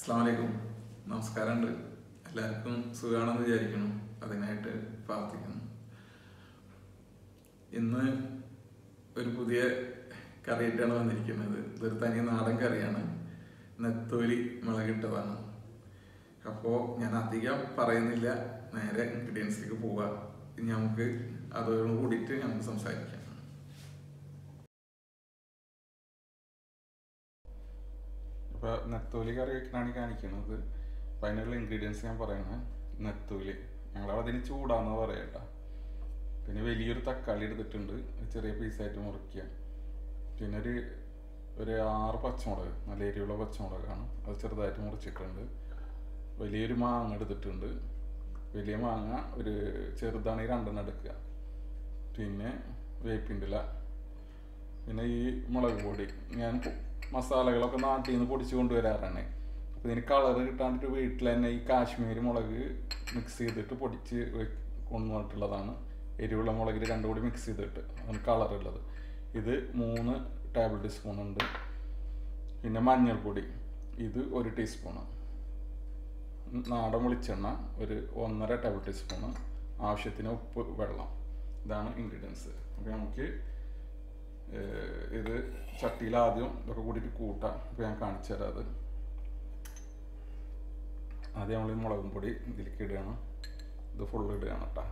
അസ്ലാമലൈക്കും നമസ്കാരമുണ്ട് എല്ലാവർക്കും സുഖമാണെന്ന് വിചാരിക്കുന്നു അതിനായിട്ട് പ്രാർത്ഥിക്കുന്നു ഇന്ന് ഒരു പുതിയ കറിയായിട്ടാണ് വന്നിരിക്കുന്നത് ഇതൊരു തനി നാടൻ കറിയാണ് നെത്തോലി മുളകിട്ടതാണ് അപ്പോൾ ഞാൻ അധികം പറയുന്നില്ല നേരെ ഇൻഗ്രീഡിയൻസിലേക്ക് പോവാം ഇനി നമുക്ക് അതോട് കൂടിയിട്ട് നമുക്ക് സംസാരിക്കാം ഇപ്പോൾ നെത്തോലി കറി വെക്കാനാണ് കാണിക്കുന്നത് അപ്പം അതിനുള്ള ഇൻഗ്രീഡിയൻസ് ഞാൻ പറയണേ നെത്തോലി ഞങ്ങൾ അതിന് ചൂടാന്ന് പറയട്ട പിന്നെ വലിയൊരു തക്കാളി എടുത്തിട്ടുണ്ട് അത് ചെറിയ പീസായിട്ട് മുറിക്കുക പിന്നെ ഒരു ഒരു ആറ് പച്ചമുളക് നല്ല എരിവുള്ള പച്ചമുളകാണ് അത് ചെറുതായിട്ട് മുറിച്ചിട്ടുണ്ട് വലിയൊരു മാങ്ങ എടുത്തിട്ടുണ്ട് വലിയ മാങ്ങ ഒരു ചെറുതാണെങ്കിൽ രണ്ടെണ്ണം എടുക്കുക പിന്നെ വേപ്പിൻ്റെ ഇല പിന്നെ ഈ മുളക് പൊടി ഞാൻ മസാലകളൊക്കെ നാട്ടിൽ നിന്ന് പൊടിച്ച് കൊണ്ടുവരാറാണ് അപ്പോൾ ഇതിന് കളർ കിട്ടാണ്ടിട്ട് വീട്ടിൽ തന്നെ ഈ കാശ്മീരി മുളക് മിക്സ് ചെയ്തിട്ട് പൊടിച്ച് വെ- കൊണ്ടുവന്നിട്ടുള്ളതാണ് എരിവുള്ള മുളകിൽ രണ്ടും കൂടി മിക്സ് ചെയ്തിട്ട് അതാണ് കളർ ഉള്ളത് ഇത് മൂന്ന് ടേബിൾ ടീസ്പൂൺ ഉണ്ട് പിന്നെ മഞ്ഞൾപ്പൊടി ഇത് ഒരു ടീസ്പൂണ് നാടൻ വെളിച്ചെണ്ണ ഒരു ഒന്നര ടേബിൾ ടീസ്പൂണ് ആവശ്യത്തിന് ഉപ്പ് വെള്ളം ഇതാണ് ഇൻഗ്രീഡിയൻസ് അപ്പോൾ നമുക്ക് ഏഹ് ഇത് ചട്ടിയിൽ ആദ്യം ഇതൊക്കെ കൂടിയിട്ട് കൂട്ടാം അപ്പോൾ ഞാൻ കാണിച്ചു തരാം അത് ആദ്യം നമ്മൾ ഈ മുളകും പൊടി ഇതിലേക്ക് ഇടുകയാണ് ഇത് ഫുള്ള് ഇടുകയാണ് കേട്ടോ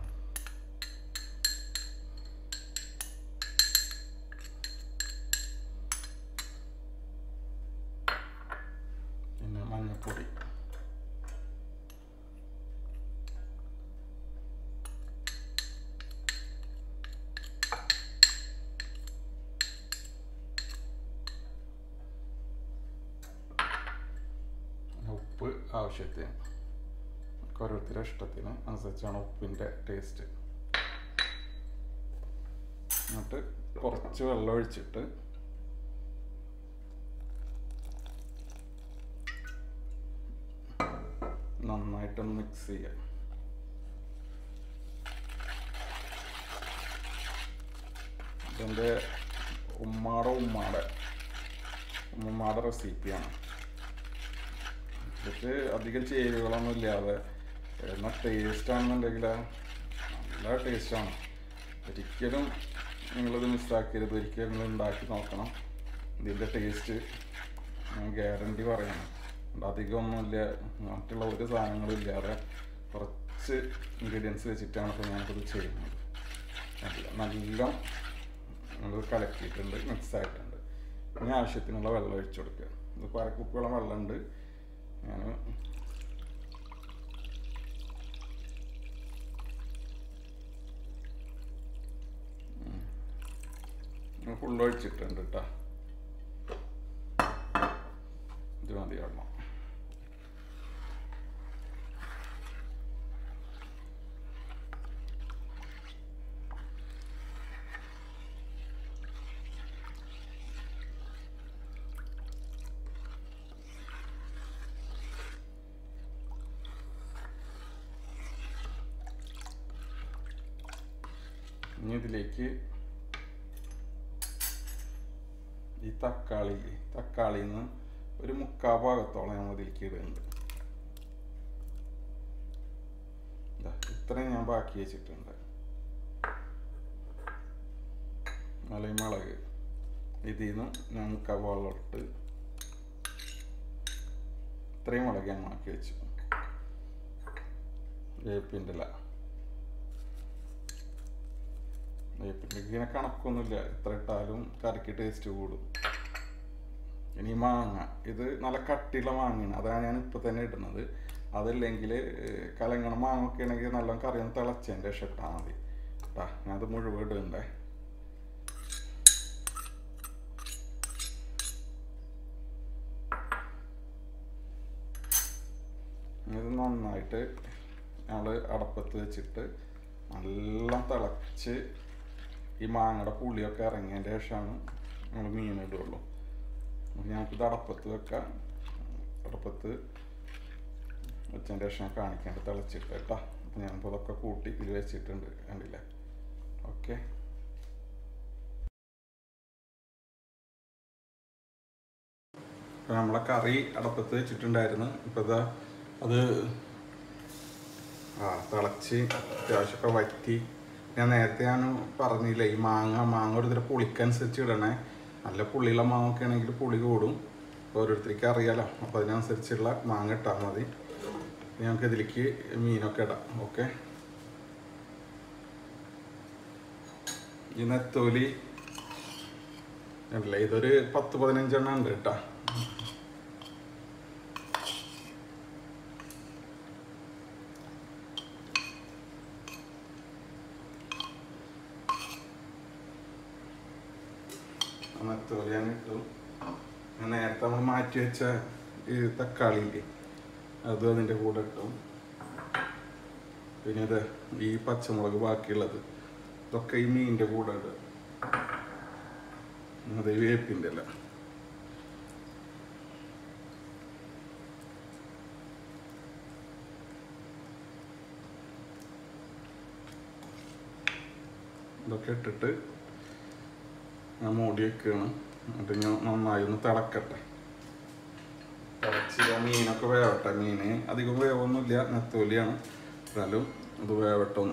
പിന്നെ മഞ്ഞൾപ്പൊടി ഉപ്പ് ആവശ്യത്തിന് ഓരോരുത്തരുടെ ഇഷ്ടത്തിന് അനുസരിച്ചാണ് ഉപ്പിൻ്റെ ടേസ്റ്റ് എന്നിട്ട് കുറച്ച് വെള്ളം ഒഴിച്ചിട്ട് നന്നായിട്ടൊന്ന് മിക്സ് ചെയ്യാം ഇതെൻ്റെ ഉമ്മാടെ ഉമ്മാടെ ഉമ്മമാടെ റെസിപ്പിയാണ് ഇതിൽ അധികം ചേരുവകളൊന്നും ഇല്ലാതെ എന്നാൽ ടേസ്റ്റ് ആണെന്നുണ്ടെങ്കിൽ നല്ല ടേസ്റ്റാണ് ഒരിക്കലും നിങ്ങളിത് മിസ്സാക്കരുത് ഒരിക്കലും നിങ്ങൾ ഉണ്ടാക്കി നോക്കണം ഇതിൻ്റെ ടേസ്റ്റ് ഞാൻ ഗ്യാരണ്ടി പറയണം അതുകൊണ്ട് അധികമൊന്നുമില്ല മറ്റുള്ള ഒരു സാധനങ്ങളും ഇല്ലാതെ കുറച്ച് ഇൻഗ്രീഡിയൻസ് വെച്ചിട്ടാണ് ഇപ്പോൾ ഞാനിത് ചെയ്യുന്നത് നല്ല നല്ല നമ്മൾ കലക്കിയിട്ടുണ്ട് മിക്സ് ആയിട്ടുണ്ട് ഇനി ആവശ്യത്തിനുള്ള വെള്ളം ഒഴിച്ചു കൊടുക്കുക ഇത് അരക്കുപ്പിയോളം വെള്ളമുണ്ട് ഞാൻ ഫുള്ള് ഒഴിച്ചിട്ടുണ്ട് കേട്ടോ ഇത് മതി വെള്ളം ഇനി ഇതിലേക്ക് ഈ തക്കാളി തക്കാളിയിൽ നിന്ന് ഒരു മുക്കാ ഭാഗത്തോളം നമ്മൾ ഇതിലേക്ക് ഇടുന്നുണ്ട് ദാ ഇത്രയും ഞാൻ ബാക്കി വെച്ചിട്ടുണ്ട് അല്ലെങ്കിൽ മുളക് ഇതിൽ നിന്ന് ഞാൻ മുക്കാ ഭാഗം ഇട്ട് ഇത്രയും മുളക് ഞാൻ മാറ്റി വെച്ചു വേപ്പിൻ്റെ ഇല വേപ്പിൻ്റെ ഇങ്ങനെ കണക്കൊന്നുമില്ല എത്ര ഇട്ടാലും കറിക്ക് ടേസ്റ്റ് കൂടും ഇനി മാങ്ങ ഇത് നല്ല കട്ടിയുള്ള മാങ്ങയാണ് അതാണ് ഞാൻ ഇപ്പോൾ തന്നെ ഇടുന്നത് അതല്ലെങ്കിൽ കലങ്ങണ മാങ്ങ ഒക്കെ ആണെങ്കിൽ നല്ല കറി ഒന്ന് തിളച്ചതിൻ്റെ ശേഷം ഇട്ടാൽ മതി കേട്ടാ ഞാനത് മുഴുവൻ ഇടണ്ടേ ഇത് നന്നായിട്ട് ഞങ്ങൾ അടപ്പത്ത് വെച്ചിട്ട് നല്ല തിളച്ച് ഈ മാങ്ങയുടെ പുളിയൊക്കെ ഇറങ്ങിയതിൻ്റെ ശേഷമാണ് നമ്മൾ മീൻ ഇടുള്ളൂ അപ്പോൾ ഞങ്ങൾക്കിത് അടപ്പത്ത് വെക്കാം അടപ്പത്ത് വെച്ചതിൻ്റെ ശേഷം ഞാൻ കാണിക്കാണ്ട് തിളച്ചിട്ട് കേട്ടോ അപ്പോൾ ഞാനിപ്പോൾ ഇതൊക്കെ കൂട്ടി ഇതിൽ വെച്ചിട്ടുണ്ട് കണ്ടില്ലേ ഓക്കെ അപ്പോൾ നമ്മളെ കറി അടപ്പത്ത് വെച്ചിട്ടുണ്ടായിരുന്നു ഇപ്പോൾ ഇതാ അത് ആ തിളച്ച് അത്യാവശ്യമൊക്കെ വറ്റി ഞാൻ നേരത്തെ ഞാൻ പറഞ്ഞില്ലേ ഈ മാങ്ങ മാങ്ങ ഒരു ഇതിൽ പുളിക്കനുസരിച്ച് ഇടണേ നല്ല പുള്ളിയുള്ള മാങ്ങ ഒക്കെ ആണെങ്കിൽ പുളി കൂടും ഓരോരുത്തർക്ക് അറിയാലോ അപ്പോൾ അതിനനുസരിച്ചുള്ള മാങ്ങ ഇട്ടാൽ മതി ഇനി നമുക്ക് ഇതിലേക്ക് മീനൊക്കെ ഇടാം ഓക്കെ ഈ നെത്തോലി അല്ല ഇതൊരു പത്ത് പതിനഞ്ചെണ്ണം ഉണ്ട് കേട്ടോ നെത്തോലി ഞാൻ ഇട്ടു ഞാൻ നേരത്തെ നമ്മൾ മാറ്റി വെച്ച ഈ തക്കാളി ഇല്ലേ അതും അതിൻ്റെ കൂടെ ഇട്ടു പിന്നെ ഇത് ഈ പച്ചമുളക് ബാക്കിയുള്ളത് ഇതൊക്കെ ഈ മീനിൻ്റെ കൂടെ ഇടുക അത് ഈ വേപ്പിൻ്റെ അല്ല ഇതൊക്കെ ഇട്ടിട്ട് ഞാൻ മൂടി വെക്കുകയാണ് എന്നിട്ട് ഞാൻ നന്നായി ഒന്ന് തിളക്കട്ടെ തിളച്ച് ആ മീനൊക്കെ വേവട്ടെ മീൻ അധികം വേവൊന്നുമില്ല നെത്തോലിയാണ് എന്നാലും അത് വേവട്ടെ ഒന്ന്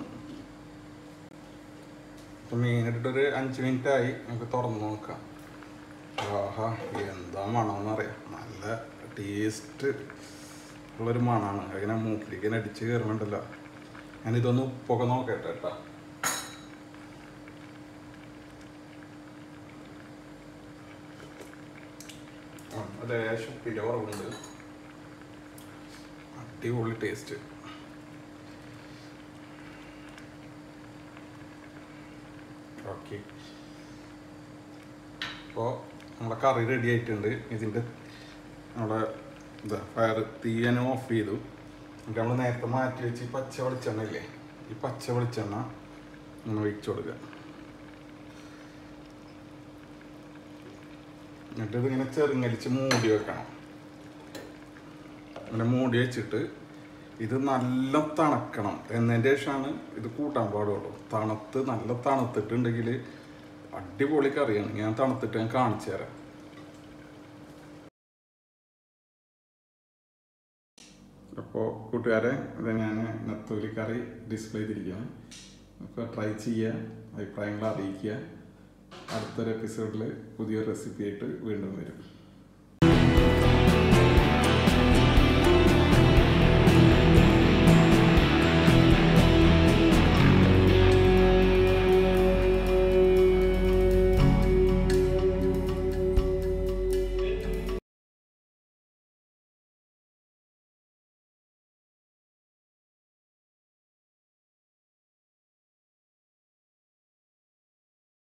ഇപ്പം മീനിട്ടൊരു അഞ്ച് മിനിറ്റ് ആയി നമുക്ക് തുറന്ന് നോക്കാം ആഹാ എന്താ മണമെന്നറിയാം നല്ല ടേസ്റ്റ് ഉള്ളൊരു മണമാണ് അങ്ങനെ മൂക്കിലേക്ക് ഇങ്ങനെ അടിച്ച് കയറുന്നുണ്ടല്ലോ ഞാനിതൊന്ന് ഉപ്പൊക്കെ നോക്കട്ടെ കേട്ടോ ആ, ലേശം ഉപ്പിൻ്റെ കുറവുണ്ട് അടിപൊളി ടേസ്റ്റ് ഓക്കെ അപ്പോൾ നമ്മളെ കറി റെഡി ആയിട്ടുണ്ട് ഇതിൻ്റെ നമ്മളെ എന്താ ഫയർ തീയനും ഓഫ് ചെയ്തു എന്നിട്ട് നമ്മൾ നേരത്തെ മാറ്റി വെച്ച് ഈ പച്ച വെളിച്ചെണ്ണ ഇല്ലേ ഈ പച്ച വെളിച്ചെണ്ണ നമ്മൾ ഒഴിച്ചു കൊടുക്കുക എന്നിട്ട് ഇതിങ്ങനെ ചെറുങ്ങലിച്ച് മൂടി വെക്കണം അങ്ങനെ മൂടി വെച്ചിട്ട് ഇത് നല്ല തണുക്കണം എന്നതിൻ്റെ ശേഷമാണ് ഇത് കൂട്ടാൻ പാടുള്ളൂ തണുത്ത് നല്ല തണുത്തിട്ടുണ്ടെങ്കിൽ അടിപൊളി കറിയാണ് ഞാൻ തണുത്തിട്ട് ഞാൻ കാണിച്ചു തരാം അപ്പോൾ കൂട്ടുകാരെ ഇത് ഞാൻ നെത്തോലി കറി ഡിസ്പ്ലേ ചെയ്തിരിക്കുകയാണ് അപ്പോൾ ട്രൈ ചെയ്യുക അഭിപ്രായങ്ങൾ അറിയിക്കുക അടുത്തൊരു എപ്പിസോഡിൽ പുതിയൊരു റെസിപ്പി ആയിട്ട് വീണ്ടും വരും